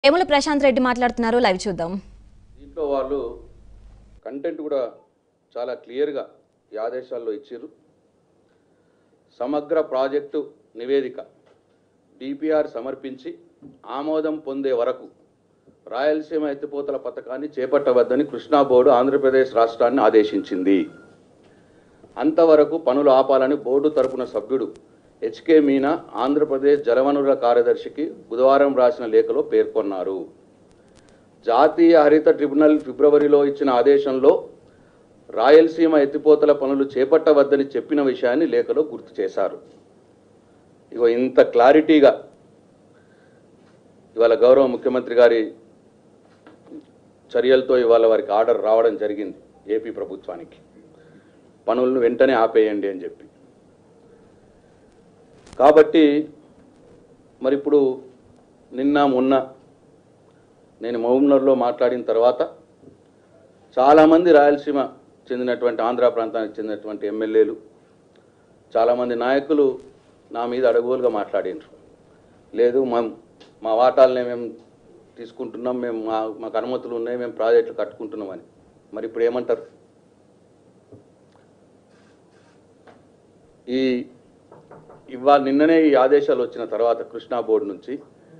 వేముల ప్రశాంత్ రెడ్డి మాట్లాడుతున్నారు లైవ్ చూద్దాం దీంట్లో వాళ్ళు కంటెంట్ కూడా చాలా క్లియర్గా ఈ ఆదేశాల్లో ఇచ్చారు సమగ్ర ప్రాజెక్టు నివేదిక డిపిఆర్ సమర్పించి ఆమోదం పొందే వరకు రాయలసీమ ఎత్తిపోతల పథకాన్ని చేపట్టవద్దని కృష్ణా బోర్డు ఆంధ్రప్రదేశ్ రాష్ట్రాన్ని ఆదేశించింది అంతవరకు పనులు ఆపాలని బోర్డు తరపున సభ్యుడు హెచ్కే మీనా ఆంధ్రప్రదేశ్ జలవనరుల కార్యదర్శికి బుధవారం రాసిన లేఖలో పేర్కొన్నారు జాతీయ హరిత ట్రిబ్యునల్ ఫిబ్రవరిలో ఇచ్చిన ఆదేశంలో రాయలసీమ ఎత్తిపోతల పనులు చేపట్టవద్దని చెప్పిన విషయాన్ని లేఖలో గుర్తు చేశారు ఇగో ఇంత క్లారిటీగా ఇవాళ గౌరవ ముఖ్యమంత్రి గారి చర్యలతో ఇవాళ వారికి ఆర్డర్ రావడం జరిగింది ఏపీ ప్రభుత్వానికి పనులను వెంటనే ఆపేయండి అని చెప్పి కాబట్టి మరి ఇప్పుడు నిన్న మొన్న నేను మహబూబ్నగర్లో మాట్లాడిన తర్వాత చాలామంది రాయలసీమ చెందినటువంటి ఆంధ్ర ప్రాంతానికి చెందినటువంటి ఎమ్మెల్యేలు చాలామంది నాయకులు నా మీద అడగోలుగా మాట్లాడినారు లేదు మా మా వాటాలనే మేము తీసుకుంటున్నాం మేము మా మాకు అనుమతులు ఉన్నాయి మేము ప్రాజెక్టులు కట్టుకుంటున్నామని మరి ఇప్పుడు ఏమంటారు ఈ ఇవాళ నిన్ననే ఈ ఆదేశాలు వచ్చిన తర్వాత కృష్ణా బోర్డు నుంచి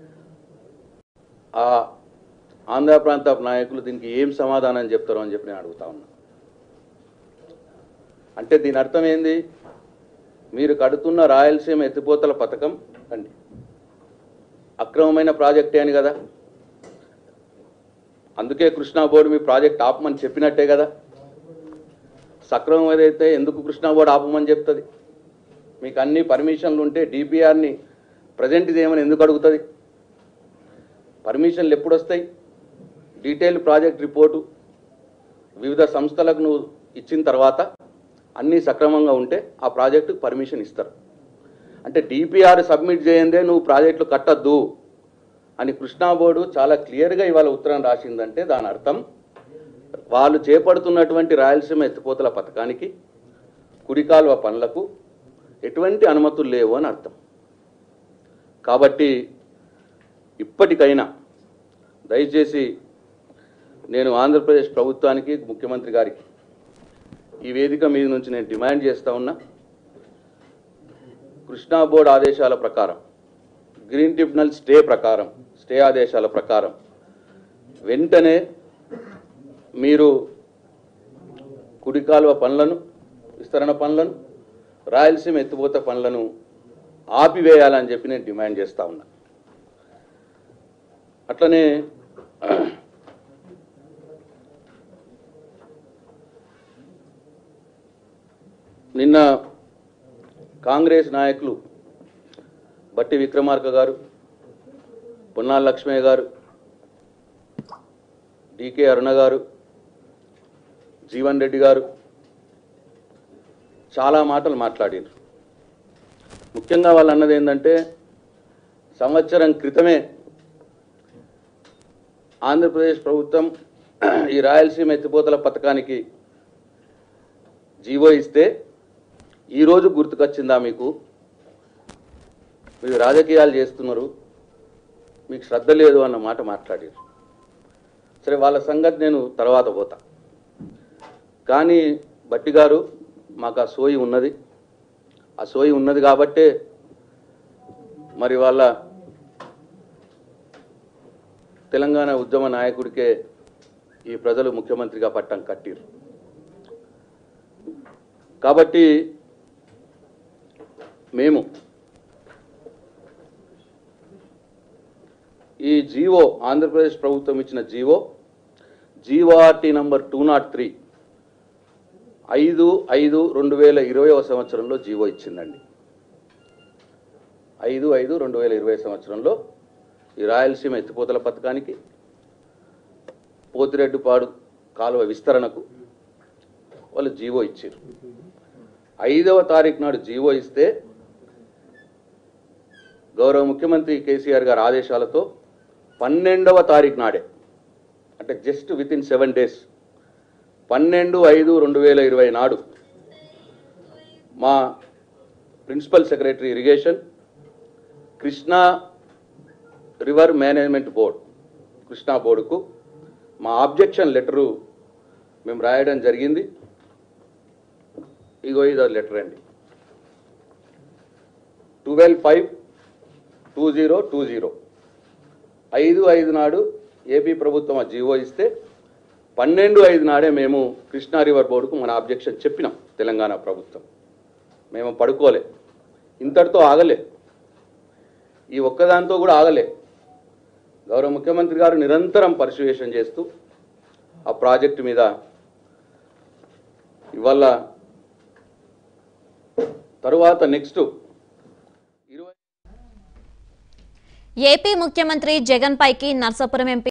ఆ ఆంధ్ర ప్రాంత నాయకులు దీనికి ఏం సమాధానం చెప్తారో అని చెప్పి నేను అడుగుతా ఉన్నా అంటే దీని అర్థం ఏంది మీరు కడుతున్న రాయలసీమ ఎత్తిపోతల పథకం అండి అక్రమమైన ప్రాజెక్టే అని కదా అందుకే కృష్ణా బోర్డు మీ ప్రాజెక్ట్ ఆపమని చెప్పినట్టే కదా సక్రమం ఏదైతే ఎందుకు కృష్ణా బోర్డు ఆపమని చెప్తుంది మీకు అన్ని పర్మిషన్లు ఉంటే డిపిఆర్ని ప్రజెంట్ ఇదేమని ఎందుకు అడుగుతుంది పర్మిషన్లు ఎప్పుడు వస్తాయి డీటెయిల్ ప్రాజెక్ట్ రిపోర్టు వివిధ సంస్థలకు నువ్వు ఇచ్చిన తర్వాత అన్నీ సక్రమంగా ఉంటే ఆ ప్రాజెక్టుకు పర్మిషన్ ఇస్తారు అంటే డిపిఆర్ సబ్మిట్ చేయందే నువ్వు ప్రాజెక్టులు కట్టద్దు అని కృష్ణా బోర్డు చాలా క్లియర్గా ఇవాళ ఉత్తరం రాసిందంటే దాని అర్థం వాళ్ళు చేపడుతున్నటువంటి రాయలసీమ ఎత్తిపోతల పథకానికి కుడికాలువ పనులకు ఎటువంటి అనుమతులు లేవు అని అర్థం కాబట్టి ఇప్పటికైనా దయచేసి నేను ఆంధ్రప్రదేశ్ ప్రభుత్వానికి ముఖ్యమంత్రి గారికి ఈ వేదిక మీద నుంచి నేను డిమాండ్ చేస్తా ఉన్నా కృష్ణా బోర్డు ఆదేశాల ప్రకారం గ్రీన్ ట్రిబ్యునల్ స్టే ప్రకారం స్టే ఆదేశాల ప్రకారం వెంటనే మీరు కుడికాలువ పనులను విస్తరణ పనులను రాయలసీమ ఎత్తిపోత పనులను ఆపివేయాలని చెప్పి నేను డిమాండ్ చేస్తా ఉన్నా అట్లనే నిన్న కాంగ్రెస్ నాయకులు బట్టి విక్రమార్క గారు పొన్నాల లక్ష్మయ్య గారు డికే అరుణ గారు జీవన్ రెడ్డి గారు చాలా మాటలు మాట్లాడారు ముఖ్యంగా వాళ్ళు అన్నది ఏంటంటే సంవత్సరం క్రితమే ఆంధ్రప్రదేశ్ ప్రభుత్వం ఈ రాయలసీమ ఎత్తిపోతల పథకానికి జీవో ఇస్తే ఈరోజు గుర్తుకొచ్చిందా మీకు మీరు రాజకీయాలు చేస్తున్నారు మీకు శ్రద్ధ లేదు అన్న మాట మాట్లాడారు సరే వాళ్ళ సంగతి నేను తర్వాత పోతా కానీ బట్టి గారు మాకు ఆ సోయి ఉన్నది ఆ సోయి ఉన్నది కాబట్టే మరి వాళ్ళ తెలంగాణ ఉద్యమ నాయకుడికే ఈ ప్రజలు ముఖ్యమంత్రిగా పట్టం కట్టిరు కాబట్టి మేము ఈ జీవో ఆంధ్రప్రదేశ్ ప్రభుత్వం ఇచ్చిన GO GO RT number two nought three ఐదు ఐదు రెండు వేల ఇరవైవ సంవత్సరంలో జీవో ఇచ్చిందండి ఐదు ఐదు రెండు వేల ఇరవై సంవత్సరంలో ఈ రాయలసీమ ఎత్తిపోతల పథకానికి పోతిరెడ్డిపాడు కాలువ విస్తరణకు వాళ్ళు జీవో ఇచ్చారు ఐదవ తారీఖు నాడు జీవో ఇస్తే గౌరవ ముఖ్యమంత్రి కేసీఆర్ గారి ఆదేశాలతో పన్నెండవ తారీఖు నాడే అంటే just within seven days పన్నెండు ఐదు రెండు వేల ఇరవై నాడు మా principal secretary irrigation Krishna river management board Krishna బోర్డుకు మా ఆబ్జెక్షన్ లెటరు మేము రాయడం జరిగింది ఇగో ఇదో లెటర్ అండి twelve five two zero two zero ఐదు ఐదు నాడు ఏపీ ప్రభుత్వం ఆ జీవో ఇస్తే పన్నెండు ఐదు నాడే మేము కృష్ణా రివర్ బోర్డుకు మన ఆబ్జెక్షన్ చెప్పినాం తెలంగాణ ప్రభుత్వం మేము పడుకోలే ఇంతటితో ఆగలే ఈ ఒక్కదాంతో కూడా ఆగలే గౌరవ ముఖ్యమంత్రి గారు నిరంతరం పరిశువేషన్ చేస్తూ ఆ ప్రాజెక్టు మీద ఇవాళ తరువాత నెక్స్ట్ ఇరవై ఏపీ ముఖ్యమంత్రి జగన్ పైకి నర్సాపురం ఎంపీ